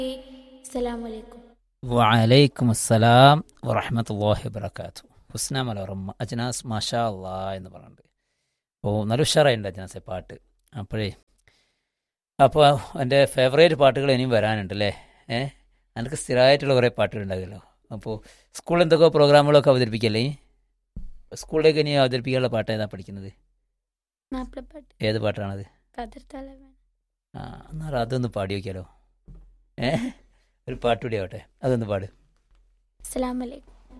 അസ്സലാമലൈക്കും വലൈക്കും അസ്സലാം വറഹമത്തല്ലാഹി വബർക്കാത്തു ഹുസ്ന മലറമ്മ അജ്നാസ് മാഷാ അള്ളാ എന്ന് പറഞ്ഞിട്ട് ഓ നല്ല ഉഷാറായിട്ടുണ്ട് അജ്നാസെ പാട്ട് അപ്പോഴേ അപ്പോൾ എൻ്റെ ഫേവറേറ്റ് പാട്ടുകൾ ഇനിയും വരാനുണ്ട് അല്ലേ ഏ എനിക്ക് സ്ഥിരമായിട്ടുള്ള കുറേ പാട്ടുകൾ ഉണ്ടാകുമല്ലോ അപ്പോൾ സ്കൂളിൽ എന്തൊക്കെ പ്രോഗ്രാമുകളൊക്കെ അവതരിപ്പിക്കല്ലേ സ്കൂളിലേക്ക് ഇനി അവതരിപ്പിക്കാനുള്ള പാട്ട് ഏതാ പഠിക്കുന്നത് മാപ്പിളപ്പാട്ട് ഏത് പാട്ടാണത് കതിർത്തലവൻ ആ എന്നാൽ അതൊന്ന് പാടി വയ്ക്കാലോ ഏ ഒരു പാട്ട് കൂടി ആവട്ടെ അതൊന്ന് പാട് അസ്സലാമലൈക്കും